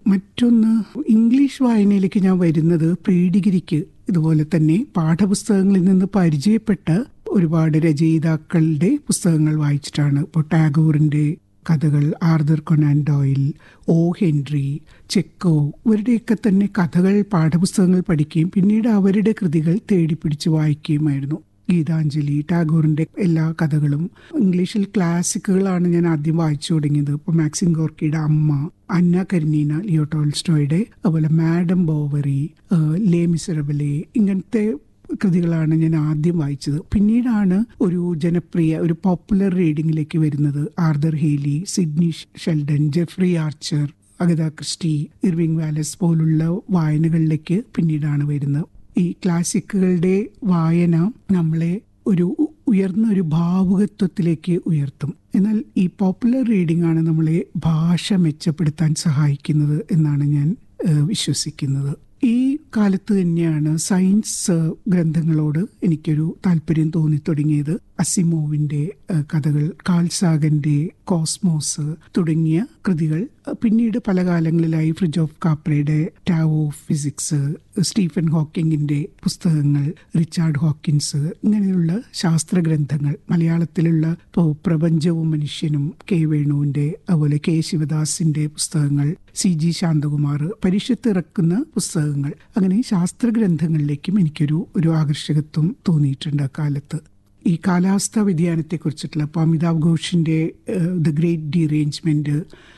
മറ്റൊന്ന് ഇംഗ്ലീഷ് വായനയിലേക്ക് ഞാൻ വരുന്നത് പ്രീ ഡിഗ്രിക്ക് ഇതുപോലെ തന്നെ പാഠപുസ്തകങ്ങളിൽ നിന്ന് പരിചയപ്പെട്ട ഒരുപാട് രചയിതാക്കളുടെ പുസ്തകങ്ങൾ വായിച്ചിട്ടാണ് ഇപ്പോൾ ടാഗോറിന്റെ കഥകൾ Arthur Conan Doyle O Henry Chekhov ഇവരുടെയൊക്കെ തന്നെ കഥകൾ പാഠപുസ്തകങ്ങൾ പഠിക്കുകയും പിന്നീട് അവരുടെ കൃതികൾ തേടിപ്പിടിച്ച് വായിക്കുകയുമായിരുന്നു ഗീതാഞ്ജലി ടാഗോറിന്റെ എല്ലാ കഥകളും ഇംഗ്ലീഷിൽ ക്ലാസിക്കുകളാണ് ഞാൻ ആദ്യം വായിച്ചു തുടങ്ങിയത് ഇപ്പോൾ മാക്സിം ഗോർക്കിയുടെ അമ്മ അന്ന കരീന ലിയോ ടോൾസ്റ്റോയുടെ അതുപോലെ മാഡം ബോവറി ലേ മിസറബലെ ഇങ്ങനത്തെ കൃതികളാണ് ഞാൻ ആദ്യം വായിച്ചത് പിന്നീടാണ് ഒരു ജനപ്രിയ ഒരു പോപ്പുലർ റീഡിങ്ങിലേക്ക് വരുന്നത് Arthur Hailey Sidney Sheldon Jeffrey Archer Agatha Christie Irving Wallace പോലുള്ള വായനകളിലേക്ക് പിന്നീടാണ് വരുന്നത് ഈ ക്ലാസിക്കുകളുടെ വായന നമ്മളെ ഒരു ഉയർന്ന ഒരു ഭാവുകത്വത്തിലേക്ക് ഉയർത്തും എന്നാൽ ഈ പോപ്പുലർ റീഡിംഗ് ആണ് നമ്മളെ ഭാഷ മെച്ചപ്പെടുത്താൻ സഹായിക്കുന്നത് എന്നാണ് ഞാൻ വിശ്വസിക്കുന്നത് ഈ കാലത്ത് തന്നെയാണ് സയൻസ് ഗ്രന്ഥങ്ങളോട് എനിക്കൊരു താല്പര്യം തോന്നി തുടങ്ങിയത് അസിമോവിന്റെ കഥകൾ കാൾസാഗന്റെ കോസ്മോസ് തുടങ്ങിയ കൃതികൾ പിന്നീട് പല കാലങ്ങളിലായി ഫ്രിഡ്ജ് ഓഫ് കാപ്രയുടെ ടാവ് ഓഫ് ഫിസിക്സ് സ്റ്റീഫൻ ഹോക്കിങ്ങിന്റെ പുസ്തകങ്ങൾ റിച്ചാർഡ് ഹോക്കിൻസ് ഇങ്ങനെയുള്ള ശാസ്ത്ര ഗ്രന്ഥങ്ങൾ മലയാളത്തിലുള്ള ഇപ്പോൾ പ്രപഞ്ചവും മനുഷ്യനും കെ വേണുവിന്റെ അതുപോലെ കെ ശിവദാസിന്റെ പുസ്തകങ്ങൾ സി ജി ശാന്തകുമാർ പരിഷത്ത് ഇറക്കുന്ന പുസ്തകങ്ങൾ അങ്ങനെ ശാസ്ത്ര ഗ്രന്ഥങ്ങളിലേക്കും എനിക്കൊരു ഒരു ആകർഷകത്വം തോന്നിയിട്ടുണ്ട് അക്കാലത്ത് ഈ കാലാവസ്ഥാ വ്യതിയാനത്തെക്കുറിച്ചിട്ടുള്ള ഇപ്പോൾ അമിതാഭ് ഘോഷിൻ്റെ ദ ഗ്രേറ്റ് ഡിറേഞ്ച്മെൻറ്റ്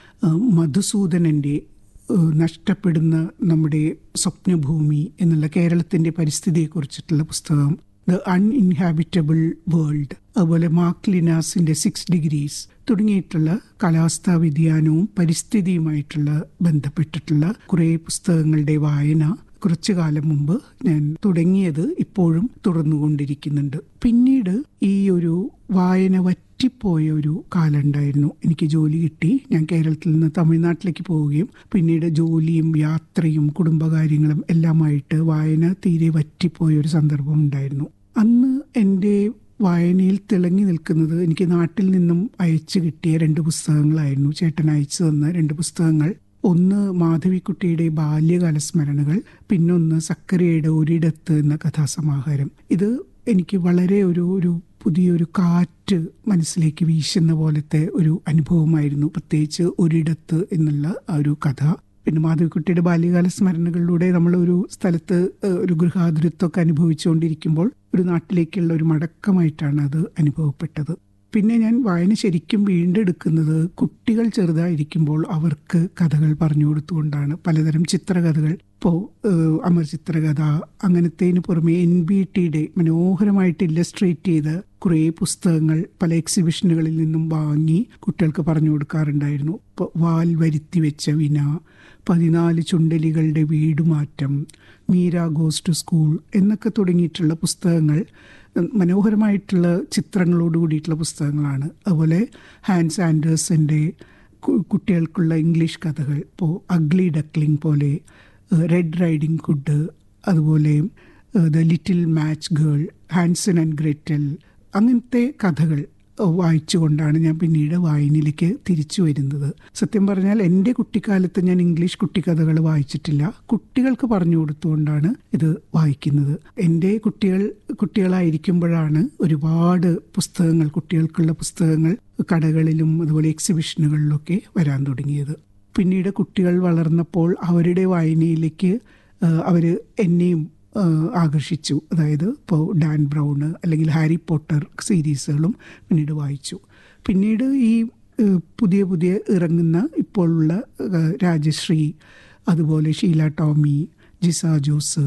മധുസൂദനൻ്റെ നഷ്ടപ്പെടുന്ന നമ്മുടെ സ്വപ്നഭൂമി എന്നുള്ള കേരളത്തിൻ്റെ പരിസ്ഥിതിയെക്കുറിച്ചിട്ടുള്ള പുസ്തകം ദ അൺഇൻഹാബിറ്റബിൾ വേൾഡ് അതുപോലെ മാർക്ക് ലിനാസിന്റെ സിക്സ് ഡിഗ്രീസ് തുടങ്ങിയിട്ടുള്ള കാലാവസ്ഥാ വ്യതിയാനവും പരിസ്ഥിതിയുമായിട്ടുള്ള ബന്ധപ്പെട്ടിട്ടുള്ള കുറേ പുസ്തകങ്ങളുടെ വായന കുറച്ചു കാലം മുമ്പ് ഞാൻ തുടങ്ങിയത് ഇപ്പോഴും തുടർന്നുകൊണ്ടിരിക്കുന്നുണ്ട് പിന്നീട് ഈ ഒരു വായന വറ്റിപ്പോയ ഒരു കാലം ഉണ്ടായിരുന്നു എനിക്ക് ജോലി കിട്ടി ഞാൻ കേരളത്തിൽ നിന്ന് തമിഴ്നാട്ടിലേക്ക് പോവുകയും പിന്നീട് ജോലിയും യാത്രയും കുടുംബകാര്യങ്ങളും എല്ലാമായിട്ട് വായന തീരെ വറ്റിപ്പോയ ഒരു സന്ദർഭം ഉണ്ടായിരുന്നു അന്ന് എൻ്റെ വായനയിൽ തിളങ്ങി നിൽക്കുന്നത് എനിക്ക് നാട്ടിൽ നിന്നും അയച്ചു കിട്ടിയ രണ്ട് പുസ്തകങ്ങളായിരുന്നു ചേട്ടൻ അയച്ചു തന്ന രണ്ട് പുസ്തകങ്ങൾ ഒന്ന് മാധവിക്കുട്ടിയുടെ ബാല്യകാല സ്മരണകൾ പിന്നൊന്ന് സക്കരയുടെ ഒരിടത്ത് എന്ന കഥാസമാഹാരം ഇത് എനിക്ക് വളരെ ഒരു ഒരു പുതിയൊരു കാറ്റ് മനസ്സിലേക്ക് വീശുന്ന പോലത്തെ ഒരു അനുഭവമായിരുന്നു പ്രത്യേകിച്ച് ഒരിടത്ത് എന്നുള്ള ആ ഒരു കഥ പിന്നെ മാധവിക്കുട്ടിയുടെ ബാല്യകാല സ്മരണകളിലൂടെ നമ്മൾ ഒരു സ്ഥലത്ത് ഒരു ഗൃഹാതുരത്വമൊക്കെ അനുഭവിച്ചുകൊണ്ടിരിക്കുമ്പോൾ ഒരു നാട്ടിലേക്കുള്ള ഒരു മടക്കമായിട്ടാണ് അത് അനുഭവപ്പെട്ടത് പിന്നെ ഞാൻ വായന ശരിക്കും വീണ്ടെടുക്കുന്നത് കുട്ടികൾ ചെറുതായിരിക്കുമ്പോൾ അവർക്ക് കഥകൾ പറഞ്ഞു കൊടുത്തുകൊണ്ടാണ് പലതരം ചിത്രകഥകൾ ഇപ്പോൾ അമർ ചിത്രകഥ അങ്ങനത്തേന് പുറമെ എൻ ബി ടിയുടെ മനോഹരമായിട്ട് ഇല്ലസ്ട്രേറ്റ് ചെയ്ത കുറേ പുസ്തകങ്ങൾ പല എക്സിബിഷനുകളിൽ നിന്നും വാങ്ങി കുട്ടികൾക്ക് പറഞ്ഞു കൊടുക്കാറുണ്ടായിരുന്നു ഇപ്പോൾ വാൽ വരുത്തി വെച്ച വിന പതിനാല് ചുണ്ടലികളുടെ വീടുമാറ്റം മീര ഗോസ് ടു സ്കൂൾ എന്നൊക്കെ തുടങ്ങിയിട്ടുള്ള പുസ്തകങ്ങൾ മനോഹരമായിട്ടുള്ള ചിത്രങ്ങളോട് കൂടിയിട്ടുള്ള പുസ്തകങ്ങളാണ് അതുപോലെ ഹാൻസ് ആൻഡേഴ്സിൻ്റെ കുട്ടികൾക്കുള്ള ഇംഗ്ലീഷ് കഥകൾ ഇപ്പോൾ അഗ്ലി ഡക്ലിംഗ് പോലെ റെഡ് റൈഡിംഗ് ഹുഡ് അതുപോലെ the little match girl Hansel and Gretel അങ്ങനത്തെ കഥകൾ വായിച്ചുകൊണ്ടാണ് ഞാൻ പിന്നീട് വായനയിലേക്ക് തിരിച്ചു വരുന്നത് സത്യം പറഞ്ഞാൽ എൻ്റെ കുട്ടിക്കാലത്ത് ഞാൻ ഇംഗ്ലീഷ് കുട്ടിക്കഥകൾ വായിച്ചിട്ടില്ല കുട്ടികൾക്ക് പറഞ്ഞു കൊടുത്തുകൊണ്ടാണ് ഇത് വായിക്കുന്നത് എൻ്റെ കുട്ടികൾ കുട്ടികളായിരിക്കുമ്പോഴാണ് ഒരുപാട് പുസ്തകങ്ങൾ കുട്ടികൾക്കുള്ള പുസ്തകങ്ങൾ കടകളിലും അതുപോലെ എക്സിബിഷനുകളിലൊക്കെ വരാൻ തുടങ്ങിയത് പിന്നീട് കുട്ടികൾ വളർന്നപ്പോൾ അവരുടെ വായനയിലേക്ക് അവർ എന്നെയും ആകർഷിച്ചു അതായത് ഇപ്പോൾ ഡാൻ ബ്രൗണ് അല്ലെങ്കിൽ ഹാരി പോട്ടർ സീരീസുകളും പിന്നീട് വായിച്ചു പിന്നീട് ഈ പുതിയ പുതിയ ഇറങ്ങുന്ന ഇപ്പോഴുള്ള രാജശ്രീ അതുപോലെ ഷീല ടോമി ജിസ ജോസ്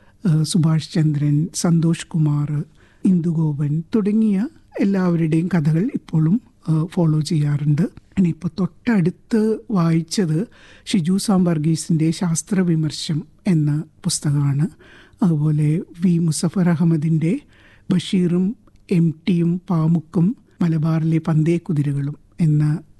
സുഭാഷ് ചന്ദ്രൻ സന്തോഷ് കുമാർ ഇന്ദുഗോപൻ തുടങ്ങിയ എല്ലാവരുടെയും കഥകൾ ഇപ്പോഴും ഫോളോ ചെയ്യാറുണ്ട് ഇനിയിപ്പോൾ തൊട്ടടുത്ത് വായിച്ചത് ഷിജു സാംബർഗീസിൻ്റെ ശാസ്ത്രവിമർശം എന്ന പുസ്തകമാണ് അതുപോലെ വി മുസഫർ അഹമ്മദിൻ്റെ ബഷീറും എം ടിയും പാമുക്കും മലബാറിലെ പന്തേ കുതിരകളും എന്ന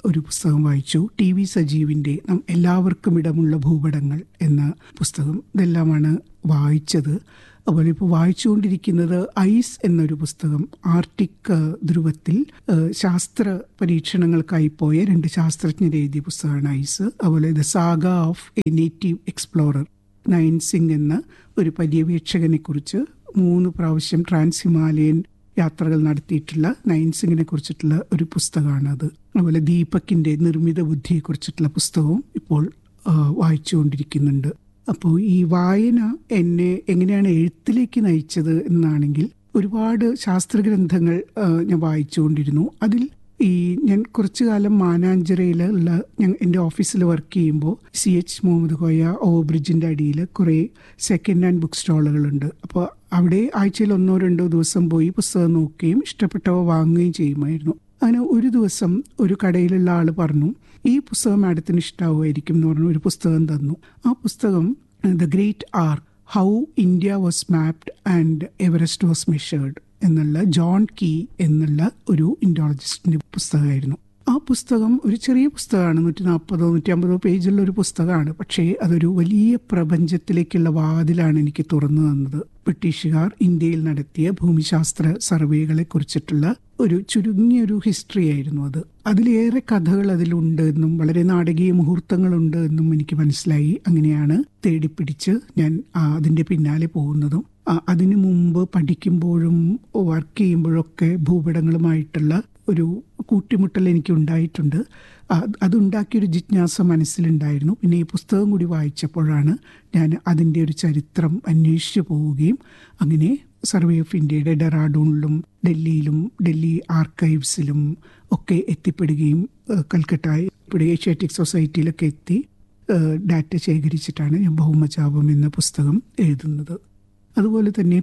ഒരു പുസ്തകം വായിച്ചു ടി വി സജീവിൻ്റെ നം- എല്ലാവർക്കും ഇടമുള്ള ഭൂപടങ്ങൾ എന്ന പുസ്തകം ഇതെല്ലാമാണ് വായിച്ചത് അതുപോലെ ഇപ്പോൾ വായിച്ചുകൊണ്ടിരിക്കുന്നത് ഐസ് എന്നൊരു പുസ്തകം ആർട്ടിക് ഏഹ്, ധ്രുവത്തിൽ ഏഹ്, ശാസ്ത്ര പരീക്ഷണങ്ങൾക്കായി പോയ രണ്ട് ശാസ്ത്രജ്ഞർ എഴുതിയ പുസ്തകമാണ് ഐസ് അതുപോലെ the saga of a native explorer Nain Singh എന്ന ഒരു പര്യവേക്ഷകനെ കുറിച്ച് മൂന്ന് പ്രാവശ്യം ട്രാൻസ് ഹിമാലയൻ യാത്രകൾ നടത്തിയിട്ടുള്ള നയൻ സിംഗിനെ കുറിച്ചിട്ടുള്ള ഒരു പുസ്തകമാണത് അതുപോലെ ദീപക്കിന്റെ നിർമ്മിത ബുദ്ധിയെ കുറിച്ചിട്ടുള്ള പുസ്തകവും ഇപ്പോൾ ആ, വായിച്ചുകൊണ്ടിരിക്കുന്നുണ്ട് അപ്പോൾ ഈ വായന എന്നെ എങ്ങനെയാണ് എഴുത്തിലേക്ക് നയിച്ചത് എന്നാണെങ്കിൽ ഒരുപാട് ശാസ്ത്രഗ്രന്ഥങ്ങൾ ആ, ഞാൻ വായിച്ചുകൊണ്ടിരുന്നു അതിൽ ഈ ഞാൻ കുറച്ചു കാലം മാനാഞ്ചിറയിലുള്ള ഞാൻ എൻ്റെ ഓഫീസിൽ വർക്ക് ചെയ്യുമ്പോൾ C H Muhammad Koya over ബ്രിഡ്ജിൻ്റെ അടിയിൽ കുറേ സെക്കൻഡ് ഹാൻഡ് ബുക്ക് സ്റ്റാളുകളുണ്ട് അപ്പോൾ അവിടെ ആഴ്ചയിൽ ഒന്നോ രണ്ടോ ദിവസം പോയി പുസ്തകം നോക്കുകയും ഇഷ്ടപ്പെട്ടവ വാങ്ങുകയും ചെയ്യുമായിരുന്നു അങ്ങനെ ഒരു ദിവസം ഒരു കടയിലുള്ള ആൾ പറഞ്ഞു ഈ പുസ്തകം മാഡത്തിന് ഇഷ്ടാവുമായിരിക്കും എന്ന് പറഞ്ഞു ഒരു പുസ്തകം തന്നു ആ പുസ്തകം the great arc how India was mapped and Everest was measured എന്നുള്ള ജോൺ കീ എന്നുള്ള ഒരു ഇൻഡോളജിസ്റ്റിന്റെ പുസ്തകമായിരുന്നു ആ പുസ്തകം ഒരു ചെറിയ പുസ്തകമാണ് നൂറ്റി നാൽപ്പതോ നൂറ്റി അമ്പതോ പേജുള്ള ഒരു പുസ്തകമാണ് പക്ഷേ അതൊരു വലിയ പ്രപഞ്ചത്തിലേക്കുള്ള വാതിലാണ് എനിക്ക് തുറന്നു തന്നത് ബ്രിട്ടീഷുകാർ ഇന്ത്യയിൽ നടത്തിയ ഭൂമിശാസ്ത്ര സർവേകളെ കുറിച്ചിട്ടുള്ള ഒരു ചുരുങ്ങിയൊരു ഹിസ്റ്ററി ആയിരുന്നു അത് അതിലേറെ കഥകൾ അതിലുണ്ട് എന്നും വളരെ നാടകീയ മുഹൂർത്തങ്ങളുണ്ട് എന്നും എനിക്ക് മനസ്സിലായി അങ്ങനെയാണ് തേടിപ്പിടിച്ച് ഞാൻ ആ അതിന്റെ പിന്നാലെ പോകുന്നതും ആ, അതിനു മുമ്പ് പഠിക്കുമ്പോഴും വർക്ക് ചെയ്യുമ്പോഴൊക്കെ ഭൂപടങ്ങളുമായിട്ടുള്ള ഒരു കൂട്ടിമുട്ടൽ എനിക്ക് ഉണ്ടായിട്ടുണ്ട് ആ- അതുണ്ടാക്കിയൊരു ജിജ്ഞാസ മനസ്സിലുണ്ടായിരുന്നു പിന്നെ ഈ പുസ്തകം കൂടി വായിച്ചപ്പോഴാണ് ഞാൻ അതിൻ്റെ ഒരു ചരിത്രം അന്വേഷിച്ചു പോവുകയും അങ്ങനെ സർവേ ഓഫ് ഇന്ത്യയുടെ ഡെറാഡൂണിലും ഡൽഹിയിലും ഡൽഹി ആർക്കൈവ്സിലും ഒക്കെ എത്തിപ്പെടുകയും ഏഹ്, കൽക്കട്ട ഇവിടെ ഏഷ്യാറ്റിക് സൊസൈറ്റിയിലൊക്കെ എത്തി ഏഹ്, ഡാറ്റ ശേഖരിച്ചിട്ടാണ് ഞാൻ ഭൗമജാപം എന്ന പുസ്തകം എഴുതുന്നത് അതുപോലെ തന്നെ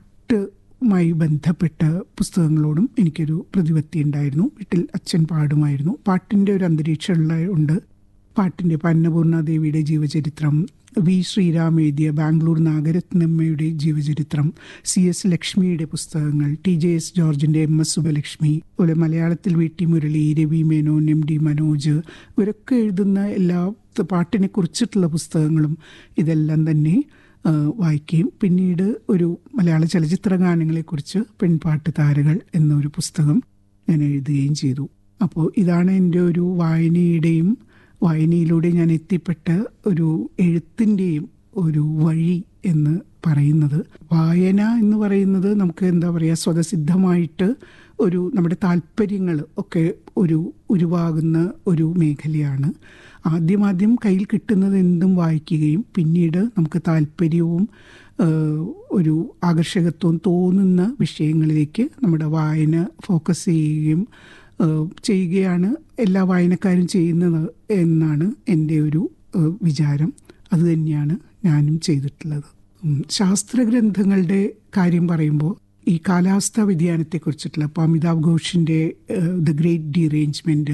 പാട്ടുമായി ബന്ധപ്പെട്ട പുസ്തകങ്ങളോടും എനിക്കൊരു പ്രതിപത്തി ഉണ്ടായിരുന്നു വീട്ടിൽ അച്ഛൻ പാടുമായിരുന്നു പാട്ടിൻ്റെ ഒരു അന്തരീക്ഷമുള്ള ഉണ്ട് പാട്ടിൻ്റെ പന്നപൂർണ ദേവിയുടെ ജീവചരിത്രം വി ശ്രീരാം എഴുതിയ ബാംഗ്ലൂർ നാഗരത്നമ്മയുടെ ജീവചരിത്രം സി എസ് ലക്ഷ്മിയുടെ പുസ്തകങ്ങൾ ടി ജെ എസ് ജോർജിന്റെ എം എസ് സുബലക്ഷ്മി അതുപോലെ മലയാളത്തിൽ V T Murali Ravi Menon M D Manoj ഇവരൊക്കെ എഴുതുന്ന എല്ലാ പാട്ടിനെ കുറിച്ചിട്ടുള്ള പുസ്തകങ്ങളും ഇതെല്ലാം തന്നെ ആ, വായിക്കുകയും പിന്നീട് ഒരു മലയാള ചലച്ചിത്ര ഗാനങ്ങളെക്കുറിച്ച് പെൺപാട്ട് താരകൾ എന്നൊരു പുസ്തകം ഞാൻ എഴുതുകയും ചെയ്തു അപ്പോൾ ഇതാണ് എൻ്റെ ഒരു വായനയുടെയും വായനയിലൂടെ ഞാൻ എത്തിപ്പെട്ട ഒരു എഴുത്തിൻ്റെയും ഒരു വഴി എന്ന് പറയുന്നത് വായന എന്ന് പറയുന്നത് നമുക്ക് എന്താ പറയുക സ്വതസിദ്ധമായിട്ട് ഒരു നമ്മുടെ താല്പര്യങ്ങൾ ഒക്കെ ഒരു ഉരുവാകുന്ന ഒരു മേഖലയാണ് ആദ്യം ആദ്യം കയ്യിൽ കിട്ടുന്നത് എന്തും വായിക്കുകയും പിന്നീട് നമുക്ക് താല്പര്യവും ഏഹ്, ഒരു ആകർഷകത്വവും തോന്നുന്ന വിഷയങ്ങളിലേക്ക് നമ്മുടെ വായന ഫോക്കസ് ചെയ്യുകയും ഏഹ്, ചെയ്യുകയാണ് എല്ലാ വായനക്കാരും ചെയ്യുന്നത് എന്നാണ് എൻ്റെ ഒരു ഏഹ്, വിചാരം അതുതന്നെയാണ് ഞാനും ചെയ്തിട്ടുള്ളത് ഉം, ശാസ്ത്രഗ്രന്ഥങ്ങളുടെ കാര്യം പറയുമ്പോൾ ഈ കാലാവസ്ഥാ വ്യതിയാനത്തെക്കുറിച്ചിട്ടുള്ള ഇപ്പോൾ അമിതാഭ് ഘോഷിൻ്റെ ദ ഗ്രേറ്റ് ഡിറേഞ്ച്മെൻറ്റ്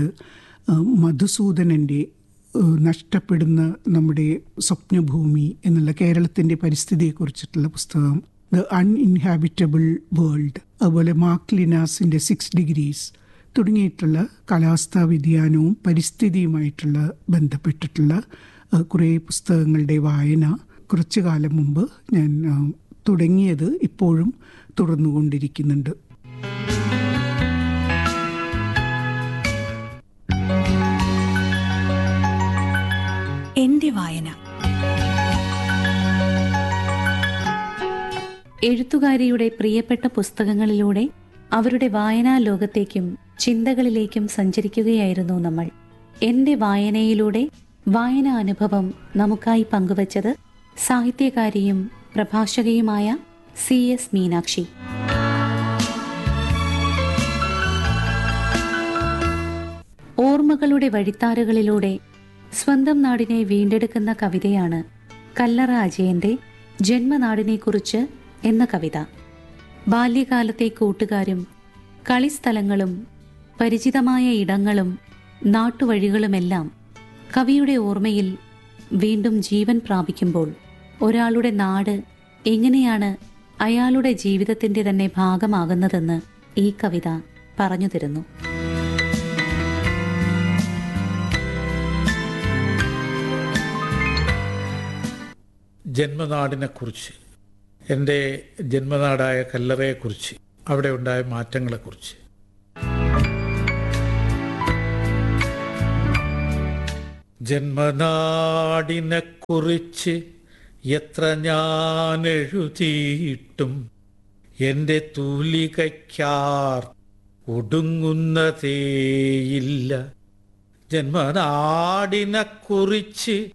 മധുസൂദനൻ്റെ ഏഹ്, നഷ്ടപ്പെടുന്ന നമ്മുടെ സ്വപ്നഭൂമി എന്നുള്ള കേരളത്തിൻ്റെ പരിസ്ഥിതിയെക്കുറിച്ചിട്ടുള്ള പുസ്തകം ദ അൺഇൻഹാബിറ്റബിൾ വേൾഡ് അതുപോലെ മാർക്ക് ലിനാസിൻ്റെ സിക്സ് ഡിഗ്രീസ് തുടങ്ങിയിട്ടുള്ള കാലാവസ്ഥാ വ്യതിയാനവും പരിസ്ഥിതിയുമായിട്ടുള്ള ബന്ധപ്പെട്ടിട്ടുള്ള ഏഹ്, കുറേ പുസ്തകങ്ങളുടെ വായന കുറച്ചു കാലം മുമ്പ് ഞാൻ ആ, തുടങ്ങിയത് ഇപ്പോഴും തുടർന്നുകൊണ്ടിരിക്കുന്നുണ്ട് എന്റെ വായന എഴുത്തുകാരിയുടെ പ്രിയപ്പെട്ട പുസ്തകങ്ങളിലൂടെ അവരുടെ വായനാ ലോകത്തേക്കും ചിന്തകളിലേക്കും സഞ്ചരിക്കുകയായിരുന്നു നമ്മൾ എന്റെ വായനയിലൂടെ വായനാ അനുഭവം നമുക്കായി പങ്കുവച്ചത് സാഹിത്യകാരിയും പ്രഭാഷകയുമായ സി എസ് മീനാക്ഷി ഓർമ്മകളുടെ വഴിത്താരുകളിലൂടെ സ്വന്തം നാടിനെ വീണ്ടെടുക്കുന്ന കവിതയാണ് കല്ലറ അജയന്റെ ജന്മനാടിനെക്കുറിച്ച് എന്ന കവിത ബാല്യകാലത്തെ കൂട്ടുകാരും കളിസ്ഥലങ്ങളും പരിചിതമായ ഇടങ്ങളും നാട്ടുവഴികളുമെല്ലാം കവിയുടെ ഓർമ്മയിൽ വീണ്ടും ജീവൻ പ്രാപിക്കുമ്പോൾ ഒരാളുടെ നാട് എങ്ങനെയാണ് അയാളുടെ ജീവിതത്തിന്റെ തന്നെ ഭാഗമാകുന്നതെന്ന് ഈ കവിത പറഞ്ഞു തരുന്നു ജന്മനാടിനെക്കുറിച്ച് എൻ്റെ ജന്മനാടായ കല്ലറയെക്കുറിച്ച് അവിടെ ഉണ്ടായ മാറ്റങ്ങളെക്കുറിച്ച് ജന്മനാടിനെക്കുറിച്ച് എത്ര ഞാൻ എഴുതിയിട്ടും എൻ്റെ തൂലികയ്ക്കാർ ഒടുങ്ങുന്നതേയില്ല ജന്മനാടിനെക്കുറിച്ച്